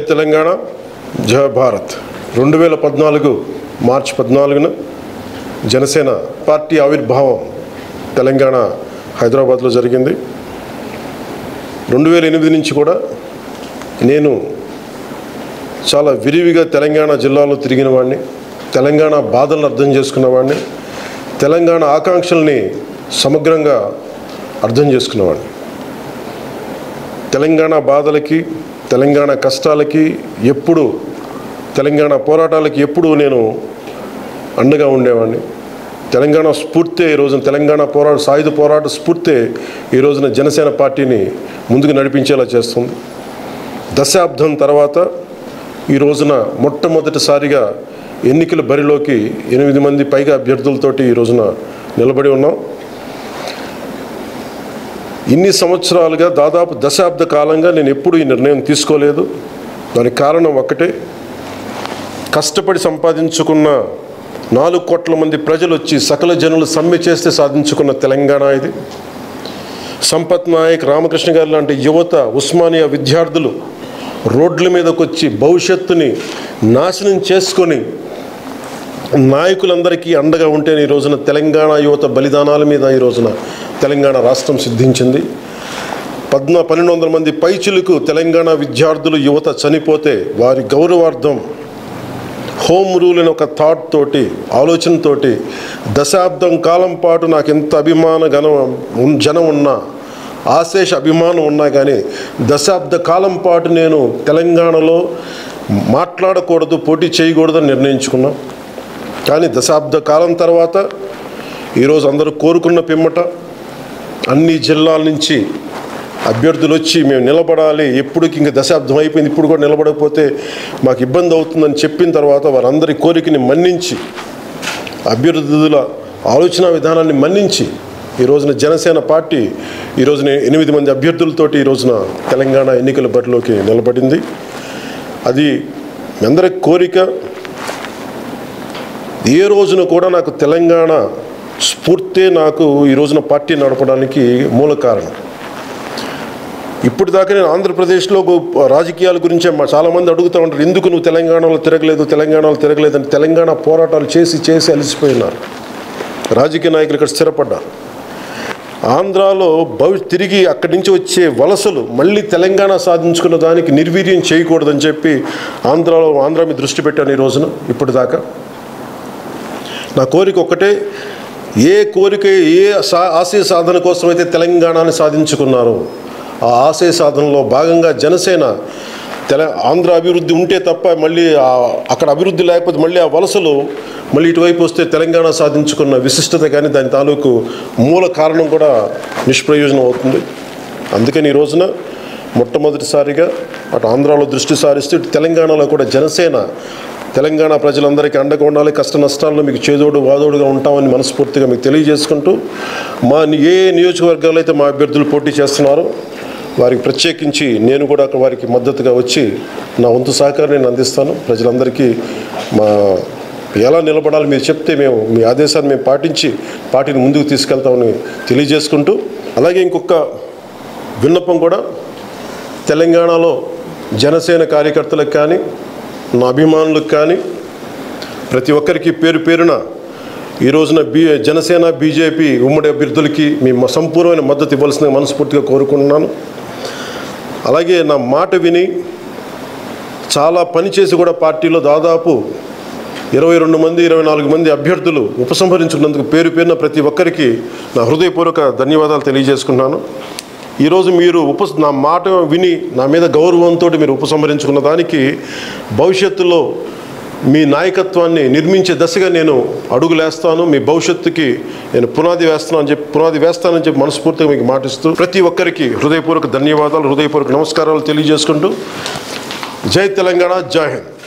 తెలంగాణ జయ భారత్ రెండు వేల పద్నాలుగు మార్చి పద్నాలుగున జనసేన పార్టీ ఆవిర్భావం తెలంగాణ హైదరాబాద్లో జరిగింది రెండు వేల ఎనిమిది నుంచి కూడా నేను చాలా విరివిగా తెలంగాణ జిల్లాలో తిరిగిన వాడిని తెలంగాణ బాధలను అర్థం చేసుకున్న వాడిని తెలంగాణ ఆకాంక్షల్ని సమగ్రంగా అర్థం చేసుకున్నవాడిని తెలంగాణ బాధలకి తెలంగాణ కష్టాలకి ఎప్పుడు తెలంగాణ పోరాటాలకి ఎప్పుడు నేను అండగా ఉండేవాడిని తెలంగాణ స్ఫూర్తే ఈ రోజున తెలంగాణ పోరాట సాయుధ పోరాట స్ఫూర్తే ఈ రోజున జనసేన పార్టీని ముందుకు నడిపించేలా చేస్తుంది దశాబ్దం తర్వాత ఈ రోజున మొట్టమొదటిసారిగా ఎన్నికల బరిలోకి ఎనిమిది మంది పైగా అభ్యర్థులతోటి ఈ రోజున నిలబడి ఉన్నాం ఇన్ని సంవత్సరాలుగా దాదాపు దశాబ్ద కాలంగా నేను ఎప్పుడు ఈ నిర్ణయం తీసుకోలేదు దానికి కారణం ఒక్కటే కష్టపడి సంపాదించుకున్న నాలుగు కోట్ల మంది ప్రజలు వచ్చి సకల జనులు సమ్మె చేస్తే సాధించుకున్న తెలంగాణ ఇది సంపత్ నాయక్ రామకృష్ణ గారు లాంటి యువత ఉస్మానియా విద్యార్థులు రోడ్ల మీదకి వచ్చి భవిష్యత్తుని నాశనం చేసుకొని నాయకులందరికీ అండగా ఉంటే ఈ రోజున తెలంగాణ యువత బలిదానాల మీద ఈ రోజున తెలంగాణ రాష్ట్రం సిద్ధించింది పద్న పన్నెండు వందల మంది పైచులకు తెలంగాణ విద్యార్థులు యువత చనిపోతే వారి గౌరవార్థం హోమ్ రూల్ అనే ఒక థాట్ తోటి ఆలోచనతోటి దశాబ్దం కాలం పాటు నాకు ఎంత అభిమాన గణం ఉన్- జనం ఉన్నా ఆశేష అభిమానం ఉన్నా కానీ దశాబ్ద కాలం పాటు నేను తెలంగాణలో మాట్లాడకూడదు పోటీ చేయకూడదని నిర్ణయించుకున్నాం కానీ దశాబ్ద కాలం తర్వాత ఈరోజు అందరూ కోరుకున్న పిమ్మట అన్ని జిల్లాల నుంచి అభ్యర్థులు వచ్చి మేము నిలబడాలి ఎప్పటికి ఇంక దశాబ్దం అయిపోయింది ఇప్పుడు కూడా నిలబడకపోతే మాకు ఇబ్బంది అవుతుందని చెప్పిన తర్వాత వారందరి కోరికని మన్నించి అభ్యర్థుల ఆలోచన విధానాన్ని మన్నించి ఈ రోజున జనసేన పార్టీ ఈ రోజున ఎనిమిది మంది అభ్యర్థులతోటి ఈ రోజున తెలంగాణ ఎన్నికల బరిలోకి నిలబడింది అది మీ అందరి కోరిక ఏ రోజున కూడా నాకు తెలంగాణ స్ఫూర్తే నాకు ఈ రోజున పార్టీ నడపడానికి మూల కారణం ఇప్పుడు దాకా నేను ఆంధ్రప్రదేశ్లో గో- రాజకీయాల గురించే మా చాలామంది అడుగుతూ ఉంటారు ఎందుకు నువ్వు తెలంగాణలో తిరగలేదు తెలంగాణలో తిరగలేదు అని తెలంగాణ పోరాటాలు చేసి చేసి అలసిపోయినారు రాజకీయ నాయకులు ఇక్కడ స్థిరపడ్డారు ఆంధ్రాలో భవి తిరిగి అక్కడి నుంచి వచ్చే వలసలు మళ్ళీ తెలంగాణ సాధించుకున్న దానికి నిర్వీర్యం చేయకూడదని చెప్పి ఆంధ్రాలో ఆంధ్ర మీద దృష్టి పెట్టాను ఈ రోజున ఇప్పటిదాకా నా కోరిక ఒక్కటే ఏ కోరిక ఏ సా ఆశయ సాధన కోసం అయితే తెలంగాణని సాధించుకున్నారో ఆ ఆశయ సాధనలో భాగంగా జనసేన తెల ఆంధ్ర అభివృద్ధి ఉంటే తప్ప మళ్ళీ ఆ- అక్కడ అభివృద్ధి లేకపోతే మళ్ళీ ఆ వలసలు మళ్ళీ ఇటువైపు వస్తే తెలంగాణ సాధించుకున్న విశిష్టత కానీ దాని తాలూకు మూల కారణం కూడా నిష్ప్రయోజనం అవుతుంది అందుకని ఈ రోజున మొట్టమొదటిసారిగా అటు ఆంధ్రాలో దృష్టి సారిస్తూ ఇటు తెలంగాణలో కూడా జనసేన తెలంగాణ ప్రజలందరికీ అండగా ఉండాలి కష్ట నష్టాల్లో మీకు చేదోడు వాదోడుగా ఉంటామని మనస్ఫూర్తిగా మీకు తెలియజేసుకుంటూ మా ని- ఏ నియోజకవర్గాల్లో అయితే మా అభ్యర్థులు పోటీ చేస్తున్నారో వారికి ప్రత్యేకించి నేను కూడా అక్కడ వారికి మద్దతుగా వచ్చి నా వంతు సహకారం నేను అందిస్తాను ప్రజలందరికీ మా ఎలా నిలబడాలి మీరు చెప్తే మేము మీ ఆదేశాన్ని మేము పాటించి పార్టీని ముందుకు తీసుకెళ్తామని తెలియజేసుకుంటూ అలాగే ఇంకొక విన్నపం కూడా తెలంగాణలో జనసేన కార్యకర్తలకు కానీ నా అభిమానులకు కానీ ప్రతి ఒక్కరికి పేరు పేరున ఈ రోజున బీ జనసేన బీజేపీ ఉమ్మడి అభ్యర్థులకి మీ మ- సంపూర్ణమైన మద్దతు ఇవ్వాల్సిందిగా మనస్ఫూర్తిగా కోరుకుంటున్నాను అలాగే నా మాట విని చాలా పని చేసి కూడా పార్టీలో దాదాపు ఇరవై రెండు మంది ఇరవై నాలుగు మంది అభ్యర్థులు ఉపసంహరించుకున్నందుకు పేరు పేరున ప్రతి ఒక్కరికి నా హృదయపూర్వక ధన్యవాదాలు తెలియజేసుకున్నాను ఈరోజు మీరు ఉప నా మాట విని నా మీద గౌరవంతో మీరు ఉపసంహరించుకున్న దానికి భవిష్యత్తులో మీ నాయకత్వాన్ని నిర్మించే దశగా నేను అడుగులేస్తాను మీ భవిష్యత్తుకి నేను పునాది వేస్తాను అని చెప్పి పునాది వేస్తానని చెప్పి మనస్ఫూర్తిగా మీకు మాటిస్తూ ప్రతి ఒక్కరికి హృదయపూర్వక ధన్యవాదాలు హృదయపూర్వక నమస్కారాలు తెలియజేసుకుంటూ జై తెలంగాణ జై హింద్